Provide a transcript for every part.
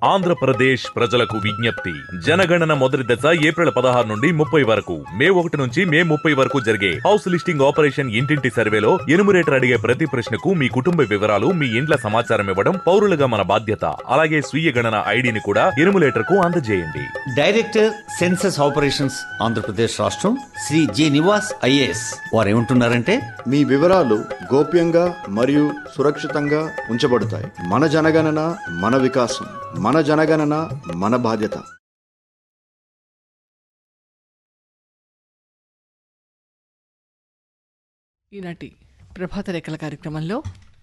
ఆంధ్రప్రదేశ్ ప్రజలకు విజ్ఞప్తి జనగణన మొదటి దశ ఏప్రిల్ పదహారు నుండి ముప్పై వరకు మే ఒకటి నుంచి మే ముప్పై వరకు జరిగే హౌస్ లిస్టింగ్ ఆపరేషన్ ఇంటింటి సర్వేలో ఎనుమరేటర్ అడిగే ప్రతి ప్రశ్నకు మీ కుటుంబ వివరాలు మీ ఇండ్ల సమాచారం ఇవ్వడం పౌరులుగా మన బాధ్యత అలాగే స్వీయ గణన ఐడిని కూడా ఎనుమరేటర్ కు అందజేయండి డైరెక్టర్ సెన్సస్ ఆపరేషన్స్ ఆంధ్రప్రదేశ్ రాష్ట్రం శ్రీ జి నివాస్ ఐఏఎస్ వారు ఏమంటున్నారంటే మీ వివరాలు గోప్యంగా మరియు సురక్షితంగా ఉంచబడతాయి మన జనగణన మన వికాసం మన జనగణన మన బాధ్యత ఈనాటి ప్రభాత రేఖల కార్యక్రమంలో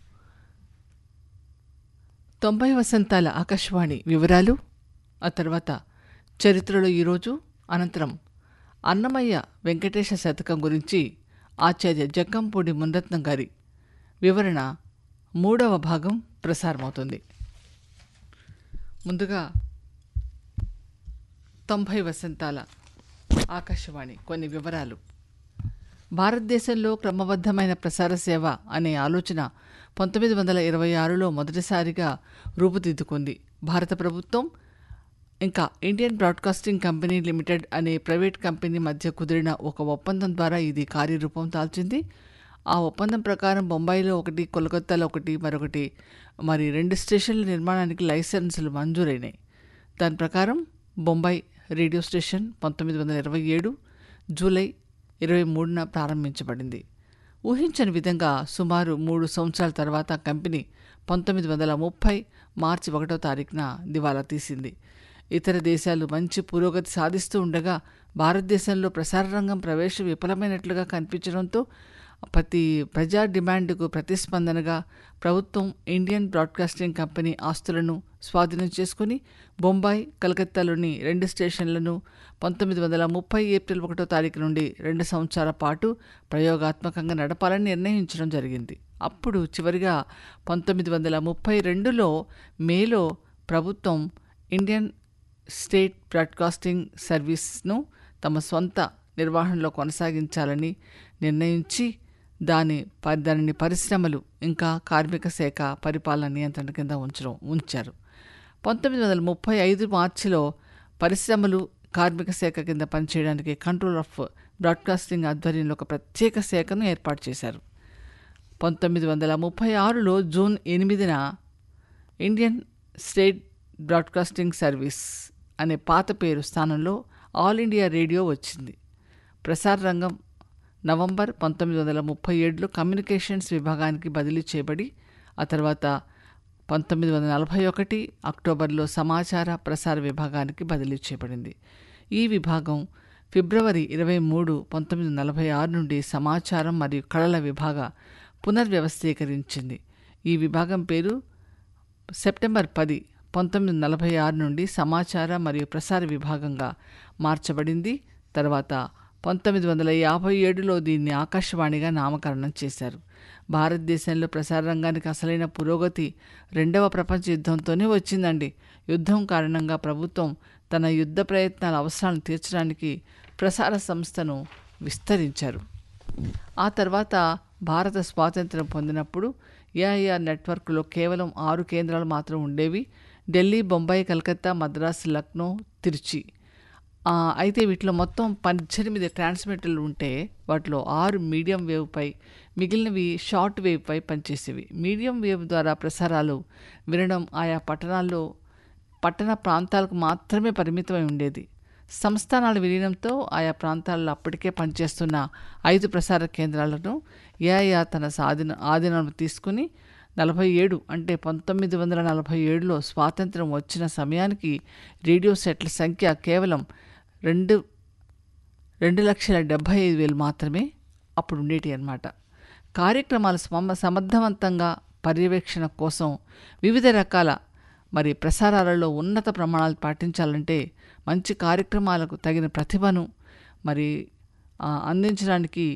తొంభై వసంతాల ఆకాశవాణి వివరాలు ఆ తర్వాత చరిత్రలో ఈరోజు అనంతరం అన్నమయ్య వెంకటేశ శతకం గురించి ఆచార్య జక్కంపూడి మునరత్నం గారి వివరణ మూడవ భాగం ప్రసారమవుతుంది ముందుగా తొంభై వసంతాల ఆకాశవాణి కొన్ని వివరాలు భారతదేశంలో క్రమబద్ధమైన ప్రసార సేవ అనే ఆలోచన పంతొమ్మిది వందల ఇరవై ఆరులో మొదటిసారిగా రూపుదిద్దుకుంది భారత ప్రభుత్వం ఇంకా ఇండియన్ బ్రాడ్కాస్టింగ్ కంపెనీ లిమిటెడ్ అనే ప్రైవేట్ కంపెనీ మధ్య కుదిరిన ఒక ఒప్పందం ద్వారా ఇది కార్యరూపం దాల్చింది ఆ ఒప్పందం ప్రకారం బొంబాయిలో ఒకటి కోల్కతాలో ఒకటి మరొకటి మరి రెండు స్టేషన్ల నిర్మాణానికి లైసెన్సులు మంజూరైనాయి దాని ప్రకారం బొంబాయి రేడియో స్టేషన్ పంతొమ్మిది వందల ఇరవై ఏడు జూలై ఇరవై మూడున ప్రారంభించబడింది ఊహించని విధంగా సుమారు మూడు సంవత్సరాల తర్వాత కంపెనీ పంతొమ్మిది వందల ముప్పై మార్చి ఒకటో తారీఖున దివాలా తీసింది ఇతర దేశాలు మంచి పురోగతి సాధిస్తూ ఉండగా భారతదేశంలో ప్రసార రంగం ప్రవేశం విఫలమైనట్లుగా కనిపించడంతో ప్రతి ప్రజా డిమాండ్కు ప్రతిస్పందనగా ప్రభుత్వం ఇండియన్ బ్రాడ్కాస్టింగ్ కంపెనీ ఆస్తులను స్వాధీనం చేసుకుని బొంబాయి కలకత్తాలోని రెండు స్టేషన్లను పంతొమ్మిది వందల ముప్పై ఏప్రిల్ ఒకటో తారీఖు నుండి రెండు సంవత్సరాల పాటు ప్రయోగాత్మకంగా నడపాలని నిర్ణయించడం జరిగింది అప్పుడు చివరిగా పంతొమ్మిది వందల ముప్పై రెండులో మేలో ప్రభుత్వం ఇండియన్ స్టేట్ బ్రాడ్కాస్టింగ్ సర్వీస్ను తమ సొంత నిర్వహణలో కొనసాగించాలని నిర్ణయించి దాని ప- దానిని పరిశ్రమలు ఇంకా కార్మిక శాఖ పరిపాలన నియంత్రణ కింద ఉంచడం ఉంచారు పంతొమ్మిది వందల ముప్పై ఐదు మార్చిలో పరిశ్రమలు కార్మిక శాఖ కింద పనిచేయడానికి కంట్రోల్ ఆఫ్ బ్రాడ్కాస్టింగ్ ఆధ్వర్యంలో ఒక ప్రత్యేక శాఖను ఏర్పాటు చేశారు పంతొమ్మిది వందల ముప్పై ఆరులో జూన్ ఎనిమిదిన ఇండియన్ స్టేట్ బ్రాడ్కాస్టింగ్ సర్వీస్ అనే పాత పేరు స్థానంలో ఆల్ ఇండియా రేడియో వచ్చింది ప్రసార రంగం నవంబర్ పంతొమ్మిది వందల ముప్పై ఏడులో కమ్యూనికేషన్స్ విభాగానికి బదిలీ చేయబడి ఆ తర్వాత పంతొమ్మిది వందల నలభై ఒకటి అక్టోబర్లో సమాచార ప్రసార విభాగానికి బదిలీ చేయబడింది ఈ విభాగం ఫిబ్రవరి ఇరవై మూడు పంతొమ్మిది వందల నలభై ఆరు నుండి సమాచారం మరియు కళల విభాగ పునర్వ్యవస్థీకరించింది ఈ విభాగం పేరు సెప్టెంబర్ పది పంతొమ్మిది వందల నలభై ఆరు నుండి సమాచార మరియు ప్రసార విభాగంగా మార్చబడింది తర్వాత పంతొమ్మిది వందల యాభై ఏడులో దీన్ని ఆకాశవాణిగా నామకరణం చేశారు భారతదేశంలో ప్రసార రంగానికి అసలైన పురోగతి రెండవ ప్రపంచ యుద్ధంతోనే వచ్చిందండి యుద్ధం కారణంగా ప్రభుత్వం తన యుద్ధ ప్రయత్నాల అవసరాలను తీర్చడానికి ప్రసార సంస్థను విస్తరించారు ఆ తర్వాత భారత స్వాతంత్ర్యం పొందినప్పుడు ఏఐఆర్ నెట్వర్క్లో కేవలం ఆరు కేంద్రాలు మాత్రం ఉండేవి ఢిల్లీ బొంబాయి కలకత్తా మద్రాసు లక్నో తిరుచి ఆ, అయితే వీటిలో మొత్తం పద్దెనిమిది ట్రాన్స్మిటర్లు ఉంటే వాటిలో ఆరు మీడియం వేవ్పై మిగిలినవి షార్ట్ వేవ్పై పనిచేసేవి మీడియం వేవ్ ద్వారా ప్రసారాలు వినడం ఆయా పట్టణాల్లో పట్టణ ప్రాంతాలకు మాత్రమే పరిమితమై ఉండేది సంస్థానాల విలీనంతో ఆయా ప్రాంతాల్లో అప్పటికే పనిచేస్తున్న ఐదు ప్రసార కేంద్రాలను ఏఐఆర్ తన సాధీన ఆధీనం తీసుకుని నలభై ఏడు అంటే పంతొమ్మిది వందల నలభై ఏడులో స్వాతంత్రం వచ్చిన సమయానికి రేడియో సెట్ల సంఖ్య కేవలం రెండు రెండు లక్షల డెబ్భై ఐదు వేలు మాత్రమే అప్పుడు ఉండేటి అన్నమాట కార్యక్రమాల సమ సమర్థవంతంగా పర్యవేక్షణ కోసం వివిధ రకాల మరి ప్రసారాలలో ఉన్నత ప్రమాణాలు పాటించాలంటే మంచి కార్యక్రమాలకు తగిన ప్రతిభను మరి ఆ, అందించడానికి